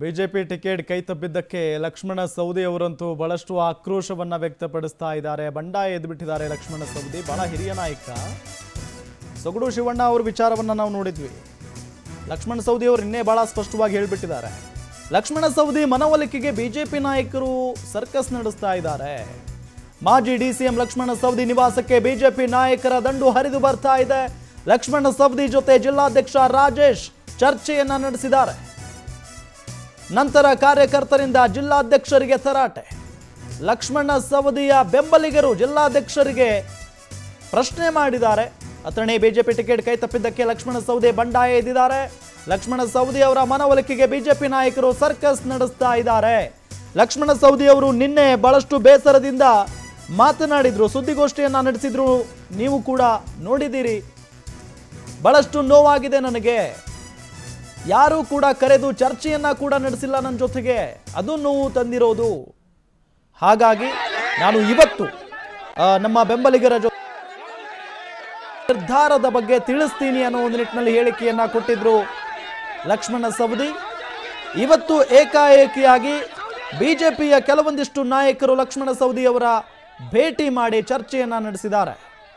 BJP ticket ಕೈ ತಪ್ಪಿದ್ದಕ್ಕೆ ಲಕ್ಷ್ಮಣ ಸವದಿ ಅವರಂತೂ ಬಹಳಷ್ಟು ಆಕ್ರೋಶವನ್ನ ವ್ಯಕ್ತಪಡಿಸ್ತಾ ಇದ್ದಾರೆ ಬಂಡಾಯ ಎದ್ಬಿಟ್ಟಿದ್ದಾರೆ ಲಕ್ಷ್ಮಣ ಸವದಿ ಬಹಳ ಹಿರಿಯ ನಾಯಕ ಸೊಗಡು ಶಿವಣ್ಣ ಅವ್ರ ವಿಚಾರವನ್ನ ನಾವು ನೋಡಿದ್ವಿ ಲಕ್ಷ್ಮಣ ಸವದಿ ಅವರು ಇನ್ನೇ ಬಹಳ ಸ್ಪಷ್ಟವಾಗಿ ಹೇಳ್ಬಿಟ್ಟಿದ್ದಾರೆ ಲಕ್ಷ್ಮಣ ಸವದಿ ಮನವೊಲಿಕೆಗೆ ಬಿಜೆಪಿ ನಾಯಕರು ಸರ್ಕಸ್ ನಡೆಸ್ತಾ ಇದ್ದಾರೆ ಮಾಜಿ ಡಿಸಿಎಂ ಲಕ್ಷ್ಮಣ ಸವದಿ ನಿವಾಸಕ್ಕೆ ಬಿಜೆಪಿ ನಾಯಕರ ದಂಡು ಹರಿದು ಬರ್ತಾ ಇದೆ ಲಕ್ಷ್ಮಣ ಸವದಿ ಜೊತೆ ಜಿಲ್ಲಾಧ್ಯಕ್ಷ ರಾಜೇಶ್ ಚರ್ಚೆಯನ್ನ ನಡೆಸಿದ್ದಾರೆ ನಂತರ ಕಾರ್ಯಕರ್ತರಿಂದ ಜಿಲ್ಲಾಧ್ಯಕ್ಷರಿಗೆ ತರಾಟೆ ಲಕ್ಷ್ಮಣ ಸವದಿಯ ಬೆಂಬಲಿಗರು ಜಿಲ್ಲಾಧ್ಯಕ್ಷರಿಗೆ ಪ್ರಶ್ನೆ ಮಾಡಿದ್ದಾರೆ ಅಥಣಿ ಬಿಜೆಪಿ ಟಿಕೆಟ್ ಕೈ ತಪ್ಪಿದ್ದಕ್ಕೆ ಲಕ್ಷ್ಮಣ ಸವದಿ ಬಂಡಾಯ ಎದ್ದಿದ್ದಾರೆ ಲಕ್ಷ್ಮಣ ಸವದಿ ಅವರ ಮನವೊಲಿಕೆಗೆ ಬಿಜೆಪಿ ನಾಯಕರು ಸರ್ಕಸ್ ನಡೆಸ್ತಾ ಇದ್ದಾರೆ ಲಕ್ಷ್ಮಣ ಸವದಿ ಅವರು ನಿನ್ನೆ ಬಹಳಷ್ಟು ಬೇಸರದಿಂದ ಮಾತನಾಡಿದ್ರು ಸುದ್ದಿಗೋಷ್ಠಿಯನ್ನ ನಡೆಸಿದ್ರು ನೀವು ಕೂಡ ನೋಡಿದ್ದೀರಿ ಬಹಳಷ್ಟು ನೋವಾಗಿದೆ ನನಗೆ ಯಾರೂ ಕೂಡ ಕರೆದು ಚರ್ಚೆಯನ್ನ ಕೂಡ ನಡೆಸಿಲ್ಲ ನನ್ನ ಜೊತೆಗೆ ಅದು ನೋವು ತಂದಿರೋದು ಹಾಗಾಗಿ ನಾನು ಇವತ್ತು ಆ, ನಮ್ಮ ಬೆಂಬಲಿಗರ ಜೊತೆ ನಿರ್ಧಾರದ ಬಗ್ಗೆ ತಿಳಿಸ್ತೀನಿ ಅನ್ನೋ ಒಂದು ನಿಟ್ಟಿನಲ್ಲಿ ಹೇಳಿಕೆಯನ್ನ ಕೊಟ್ಟಿದ್ರು ಲಕ್ಷ್ಮಣ ಸವದಿ ಇವತ್ತು ಏಕಾಏಕಿಯಾಗಿ ಬಿಜೆಪಿಯ ಕೆಲವೊಂದಿಷ್ಟು ನಾಯಕರು ಲಕ್ಷ್ಮಣ ಸವದಿ ಅವರ ಭೇಟಿ ಮಾಡಿ ಚರ್ಚೆಯನ್ನ ನಡೆಸಿದ್ದಾರೆ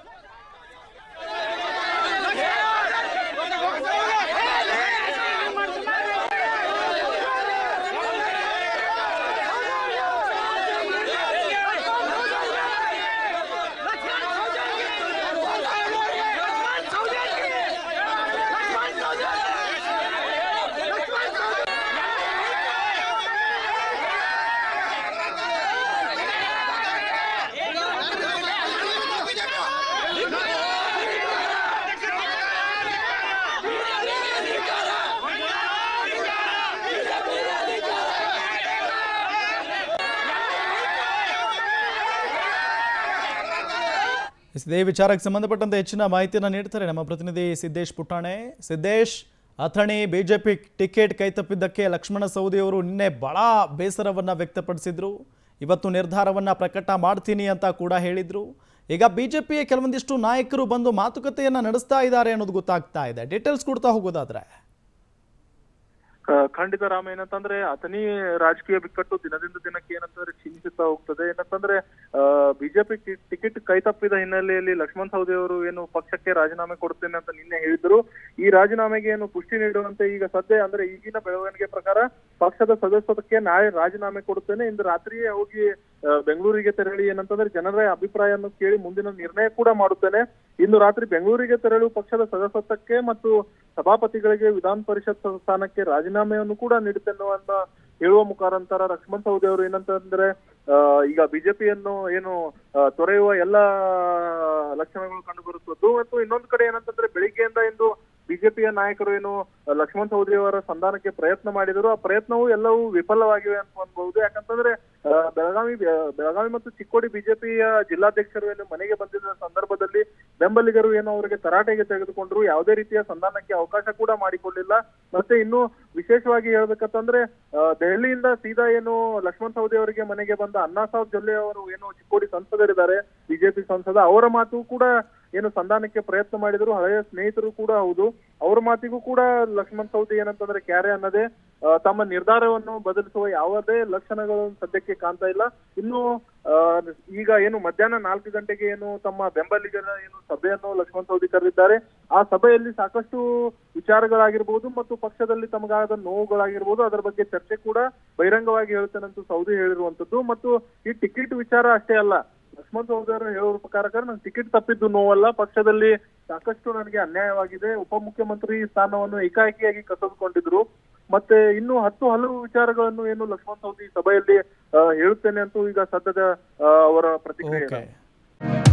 ಇದೇ ವಿಚಾರಕ್ಕೆ ಸಂಬಂಧಪಟ್ಟಂತೆ ಹೆಚ್ಚಿನ ಮಾಹಿತಿಯನ್ನು ನೀಡ್ತಾರೆ ನಮ್ಮ ಪ್ರತಿನಿಧಿ ಸಿದ್ದೇಶ್ ಪುಟ್ಟಾಣೆ ಸಿದ್ದೇಶ್ ಅಥಣಿ ಬಿಜೆಪಿ ಟಿಕೆಟ್ ಕೈತಪ್ಪಿದ್ದಕ್ಕೆ ಲಕ್ಷ್ಮಣ ಸವದಿ ಅವರು ನಿನ್ನೆ ಬಹಳ ಬೇಸರವನ್ನ ವ್ಯಕ್ತಪಡಿಸಿದ್ರು ಇವತ್ತು ನಿರ್ಧಾರವನ್ನ ಪ್ರಕಟ ಮಾಡ್ತೀನಿ ಅಂತ ಕೂಡ ಹೇಳಿದ್ರು ಈಗ ಬಿಜೆಪಿಯ ಕೆಲವೊಂದಿಷ್ಟು ನಾಯಕರು ಬಂದು ಮಾತುಕತೆಯನ್ನ ನಡೆಸ್ತಾ ಇದ್ದಾರೆ ಅನ್ನೋದು ಗೊತ್ತಾಗ್ತಾ ಇದೆ ಡೀಟೇಲ್ಸ್ ಕೊಡ್ತಾ ಹೋಗೋದಾದ್ರೆ ಕ- ಖಂಡಿತ ರಾಮ ಏನಂತಂದ್ರೆ ಅಥಣಿ ರಾಜಕೀಯ ಬಿಕ್ಕಟ್ಟು ದಿನದಿಂದ ದಿನಕ್ಕೆ ಏನಂತಂದ್ರೆ ಕ್ಷೀಣಿಸುತ್ತಾ ಹೋಗ್ತದೆ ಏನಂತಂದ್ರೆ ಬಿಜೆಪಿ ಟಿಕೆಟ್ ಕೈ ತಪ್ಪಿದ ಹಿನ್ನೆಲೆಯಲ್ಲಿ ಲಕ್ಷ್ಮಣ್ ಸವದಿ ಅವರು ಏನು ಪಕ್ಷಕ್ಕೆ ರಾಜೀನಾಮೆ ಕೊಡ್ತೇನೆ ಅಂತ ನಿನ್ನೆ ಹೇಳಿದ್ರು ಈ ರಾಜೀನಾಮೆಗೆ ಏನು ಪುಷ್ಟಿ ನೀಡುವಂತೆ ಈಗ ಸದ್ಯ ಅಂದ್ರೆ ಈಗಿನ ಬೆಳವಣಿಗೆ ಪ್ರಕಾರ ಪಕ್ಷದ ಸದಸ್ಯತ್ವಕ್ಕೆ ನಾಳೆ ರಾಜೀನಾಮೆ ಕೊಡುತ್ತೇನೆ ಇಂದು ರಾತ್ರಿಯೇ ಹೋಗಿ ಆ, ಬೆಂಗಳೂರಿಗೆ ತೆರಳಿ ಏನಂತಂದ್ರೆ ಜನರ ಅಭಿಪ್ರಾಯವನ್ನು ಕೇಳಿ ಮುಂದಿನ ನಿರ್ಣಯ ಕೂಡ ಮಾಡುತ್ತೇನೆ ಇಂದು ರಾತ್ರಿ ಬೆಂಗಳೂರಿಗೆ ತೆರಳು ಪಕ್ಷದ ಸದಸ್ಯತ್ವಕ್ಕೆ ಮತ್ತು ಸಭಾಪತಿಗಳಿಗೆ ವಿಧಾನ ಪರಿಷತ್ ಸ್ಥಾನಕ್ಕೆ ರಾಜೀನಾಮೆಯನ್ನು ಕೂಡ ನೀಡುತ್ತೇನೆ ಅಂತ ಹೇಳುವ ಮುಖಾಂತರ ಲಕ್ಷ್ಮಣ್ ಸವದಿ ಅವರು ಏನಂತಂದ್ರೆ ಆ, ಈಗ ಬಿಜೆಪಿಯನ್ನು ಏನು ಆ, ತೊರೆಯುವ ಎಲ್ಲ ಲಕ್ಷಣಗಳು ಕಂಡು ಬರುತ್ತದ್ದು ಮತ್ತು ಇನ್ನೊಂದು ಕಡೆ ಏನಂತಂದ್ರೆ ಬೆಳಿಗ್ಗೆಯಿಂದ ಇಂದು ಬಿಜೆಪಿಯ ನಾಯಕರು ಏನು ಲಕ್ಷ್ಮಣ್ ಸವದಿ ಅವರ ಸಂಧಾನಕ್ಕೆ ಪ್ರಯತ್ನ ಮಾಡಿದರು ಆ ಪ್ರಯತ್ನವು ಎಲ್ಲವೂ ವಿಫಲವಾಗಿವೆ ಅಂತ ಅನ್ಬಹುದು ಯಾಕಂತಂದ್ರೆ ಆ, ಬೆಳಗಾವಿ ಬೆಳಗಾವಿ ಮತ್ತು ಚಿಕ್ಕೋಡಿ ಬಿಜೆಪಿಯ ಜಿಲ್ಲಾಧ್ಯಕ್ಷರು ಏನು ಮನೆಗೆ ಬಂದಿದ್ದ ಸಂದರ್ಭದಲ್ಲಿ ಬೆಂಬಲಿಗರು ಏನು ಅವರಿಗೆ ತರಾಟೆಗೆ ತೆಗೆದುಕೊಂಡ್ರು ಯಾವುದೇ ರೀತಿಯ ಸಂಧಾನಕ್ಕೆ ಅವಕಾಶ ಕೂಡ ಮಾಡಿಕೊಳ್ಳಿಲ್ಲ ಮತ್ತೆ ಇನ್ನು ವಿಶೇಷವಾಗಿ ಹೇಳ್ಬೇಕಂತಂದ್ರೆ ಆ, ದೆಹಲಿಯಿಂದ ಸೀದಾ ಏನು ಲಕ್ಷ್ಮಣ್ ಸವದಿ ಅವರಿಗೆ ಮನೆಗೆ ಬಂದ ಅಣ್ಣಾ ಸಾಹೇಬ್ ಜೊಲ್ಲೆ ಅವರು ಏನು ಚಿಕ್ಕೋಡಿ ಸಂಸದರಿದ್ದಾರೆ ಬಿಜೆಪಿ ಸಂಸದ ಅವರ ಮಾತು ಕೂಡ ಏನು ಸಂಧಾನಕ್ಕೆ ಪ್ರಯತ್ನ ಮಾಡಿದ್ರು ಹಳೆಯ ಸ್ನೇಹಿತರು ಕೂಡ ಹೌದು ಅವ್ರ ಮಾತಿಗೂ ಕೂಡ ಲಕ್ಷ್ಮಣ್ ಸವದಿ ಏನಂತಂದ್ರೆ ಕ್ಯಾರೆ ಅನ್ನದೇ ಆ, ತಮ್ಮ ನಿರ್ಧಾರವನ್ನು ಬದಲಿಸುವ ಯಾವುದೇ ಲಕ್ಷಣಗಳು ಸದ್ಯಕ್ಕೆ ಕಾಣ್ತಾ ಇಲ್ಲ ಇನ್ನು ಆ, ಈಗ ಏನು ಮಧ್ಯಾಹ್ನ ನಾಲ್ಕು ಗಂಟೆಗೆ ಏನು ತಮ್ಮ ಬೆಂಬಲಿಗರ ಏನು ಸಭೆಯನ್ನು ಲಕ್ಷ್ಮಣ್ ಸವದಿ ಕರೆದಿದ್ದಾರೆ ಆ ಸಭೆಯಲ್ಲಿ ಸಾಕಷ್ಟು ವಿಚಾರಗಳಾಗಿರ್ಬೋದು ಮತ್ತು ಪಕ್ಷದಲ್ಲಿ ತಮಗಾದ ನೋವುಗಳಾಗಿರ್ಬೋದು ಅದರ ಬಗ್ಗೆ ಚರ್ಚೆ ಕೂಡ ಬಹಿರಂಗವಾಗಿ ಹೇಳ್ತೇನಂತ ಸೌದಿ ಹೇಳಿರುವಂತದ್ದು ಮತ್ತು ಈ ಟಿಕೆಟ್ ವಿಚಾರ ಅಷ್ಟೇ ಅಲ್ಲ ಲಕ್ಷ್ಮಣ್ ಸವದಿ ಅವರು ಹೇಳುವ ಪ್ರಕಾರ ನಂಗೆ ಟಿಕೆಟ್ ತಪ್ಪಿದ್ದು ನೋವಲ್ಲ ಪಕ್ಷದಲ್ಲಿ ಸಾಕಷ್ಟು ನನಗೆ ಅನ್ಯಾಯವಾಗಿದೆ ಉಪಮುಖ್ಯಮಂತ್ರಿ ಸ್ಥಾನವನ್ನು ಏಕಾಏಕಿಯಾಗಿ ಕಸಿದುಕೊಂಡಿದ್ರು ಮತ್ತೆ ಇನ್ನು ಹತ್ತು ಹಲವು ವಿಚಾರಗಳನ್ನು ಏನು ಲಕ್ಷ್ಮಣ್ ಸವದಿ ಸಭೆಯಲ್ಲಿ ಆ, ಹೇಳುತ್ತೇನೆ ಅಂತೂ ಈಗ ಸದ್ಯದ ಆ, ಅವರ ಪ್ರತಿಕ್ರಿಯೆ ಓಕೆ